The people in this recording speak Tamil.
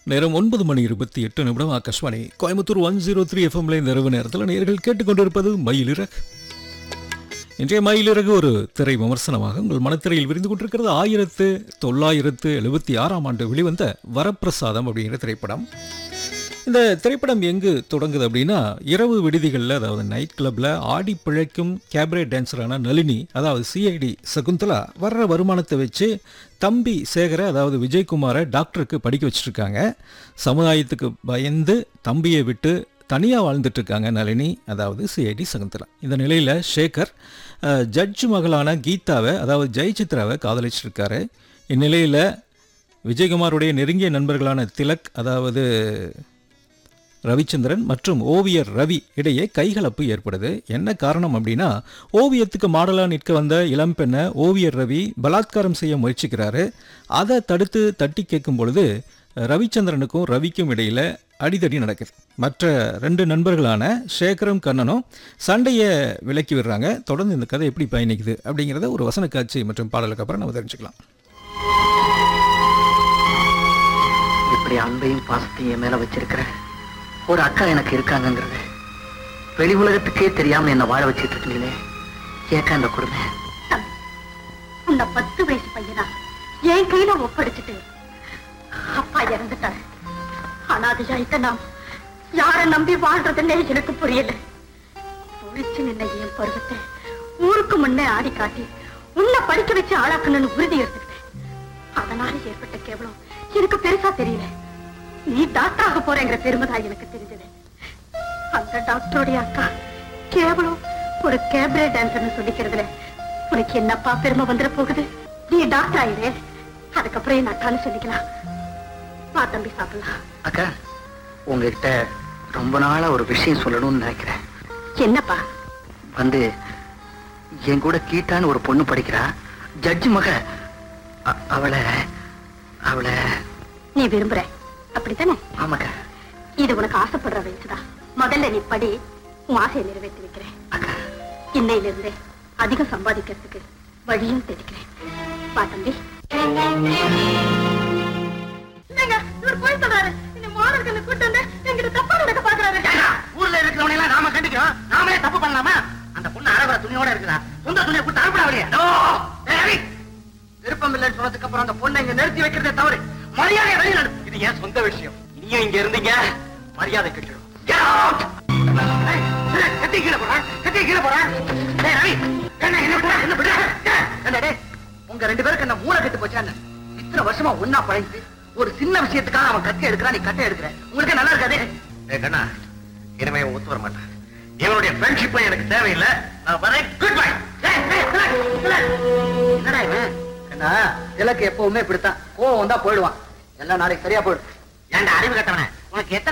நேரம் ஒன்பது மணி இருபத்தி எட்டு நிமிடம் Akashvani Coimbatore one zero three எஃப்எம்ல இந்த இரவு நேரத்தில் நேர்கள் கேட்டுக்கொண்டிருப்பது மயிலிறகு இன்றைய மயிலிறகு ஒரு திரை விமர்சனமாக உங்கள் மனத்திரையில் விரிந்து கொண்டிருக்கிறது ஆயிரத்து தொள்ளாயிரத்து எழுபத்தி ஆறாம் ஆண்டு வெளிவந்த வரப்பிரசாதம் அப்படிங்கிற திரைப்படம் இந்த திரைப்படம் எங்கு தொடங்குது அப்படின்னா இரவு விடுதிகளில் அதாவது நைட் கிளப்பில் ஆடி பிழைக்கும் கேப்ரே டான்ஸரான நளினி அதாவது சிஐடி சகுந்தலா வர்ற வருமானத்தை வச்சு தம்பி சேகரை அதாவது விஜயகுமாரை டாக்டருக்கு படிக்க வச்சுருக்காங்க சமுதாயத்துக்கு பயந்து தம்பியை விட்டு தனியாக வாழ்ந்துட்டு இருக்காங்க நளினி அதாவது சிஐடி சகுந்தலா இந்த நிலையில் சேகர் அஹ், ஜட்ஜ் மகளான கீதாவை அதாவது ஜெயசித்ராவை காதலிச்சிருக்காரு இந்நிலையில் விஜயகுமாருடைய நெருங்கிய நண்பர்களான திலக் அதாவது ரவிச்சந்திரன் மற்றும் ஓவியர் ரவி இடையே கைகலப்பு ஏற்படுது என்ன காரணம் அப்படின்னா ஓவியத்துக்கு மாடலாக நிற்க வந்த இளம் பெண்ணை ஓவியர் ரவி பலாத்காரம் செய்ய முயற்சிக்கிறாரு அதை தடுத்து தட்டி கேட்கும் பொழுது ரவிச்சந்திரனுக்கும் ரவிக்கும் இடையில அடிதடி நடக்குது மற்ற ரெண்டு நண்பர்களான சேகரும் கண்ணனும் சண்டையை விலக்கி விடுறாங்க தொடர்ந்து இந்த கதை எப்படி பயணிக்குது அப்படிங்கிறத ஒரு வசன காட்சி மற்றும் பாடலுக்கு அப்புறம் நம்ம தெரிஞ்சுக்கலாம் இப்படி அன்பையும் பாசத்தையும் என் மேல வச்சிருக்கிற ஒரு அக்கா எனக்கு இருக்காங்கங்கிறது வெளி உலகத்துக்கே தெரியாம என்ன வாழ வச்சிட்டு இருக்கீங்களே ஏக்கா இந்த கொடுமை உன்னை பத்து வயசு பையனா என் கையில ஒப்படைச்சிட்டு அப்பா இறந்துட்டாரு அனாதையாயிட்ட நாம் யார நம்பி வாழ்றதுன்னே எனக்கு புரியல ஒழிச்சு நின்ன என் பருவத்தை ஊருக்கு முன்னே ஆடி காட்டி உன்னை படிக்க வச்சு ஆளாக்கணும்னு உறுதி எடுத்துக்கிட்டேன் அதனால ஏற்பட்ட கேவலம் எனக்கு பெருசா தெரியல நீ டாக்டர் ஆக போறேங்கிற பெருமை தான் எனக்கு தெரிஞ்சது அந்த டாக்டருடைய அக்கா கேவலம் ஒரு கேப்ரே டான்சர்னு சொல்லிக்கிறதுல உனக்கு என்னப்பா பெருமை வந்துட போகுது நீ டாக்டர் ஆயிரு அதுக்கப்புறம் என் அக்கான்னு சொல்லிக்கலாம் வா தம்பி சாப்பிடலாம் அக்கா உங்ககிட்ட ரொம்ப நாளா ஒரு விஷயம் சொல்லணும்னு நினைக்கிறேன் என்னப்பா வந்து என் கூட கீட்டான்னு ஒரு பொண்ணு படிக்கிறா ஜட்ஜ் மக அ- அவளை அவளை நீ விரும்புற அப்படித்தானே ஆமாக்கா இது உனக்கு ஆசைப்படுற வயசுதான் முதல்ல நீ படி உன் ஆசையை நிறைவேற்றி வைக்கிறேன் அக்கா இன்னையில இருந்தே அதிகம் சம்பாதிக்கிறதுக்கு வழியும் தெரிக்கிறேன் வா தம்பி போய் சொல்றாரு இந்த மாணவர்களை கூட்டு வந்து எங்கிட்ட தப்பா நடக்க பாக்குறாரு ஊர்ல இருக்கிறவனை எல்லாம் நாம கண்டிக்கிறோம் நாமளே தப்பு பண்ணலாமா அந்த பொண்ணு அழகா துணியோட இருக்குதா சொந்த துணியை கொடுத்து அனுப்பிட அவளையே விருப்பம் இல்லைன்னு சொன்னதுக்கு அப்புறம் அந்த பொண்ணை இங்க நிறுத்தி வைக்கிறதே தவறு மரியாதை வெளியில் அனுப்பு இது ஏன் சொந்த விஷயம் நீயும் இங்க இருந்தீங்க மரியாதை கட்டிடும் கட்டி கீழே போறான் கட்டி கீழே போறான் டேய் ரவி என்ன என்ன போறா என்ன விடு என்ன டேய் உங்க ரெண்டு பேருக்கு என்ன மூளை கெட்டு போச்சா என்ன இத்தனை வருஷமா ஒன்னா பழகிட்டு ஒரு சின்ன விஷயத்துக்காக அவன் கட்டை எடுக்கிறான் நீ கட்டை எடுக்கிற உங்களுக்கு நல்லா இருக்காதே ஏய் கண்ணா இனிமே இவன் ஒத்து வர மாட்டான் இவனுடைய ஃப்ரெண்ட்ஷிப் எனக்கு தேவையில்லை நான் வரேன் குட் பை என்னடா இவன் என்ன திலக்கு எப்பவுமே இப்படித்தான் கோவம் வந்தா போயிடுவான் எல்லாம் நாளைக்கு சரியா போயிடும் ஏன்டா அறிவு கட்டவன உனக்கு எத்தனை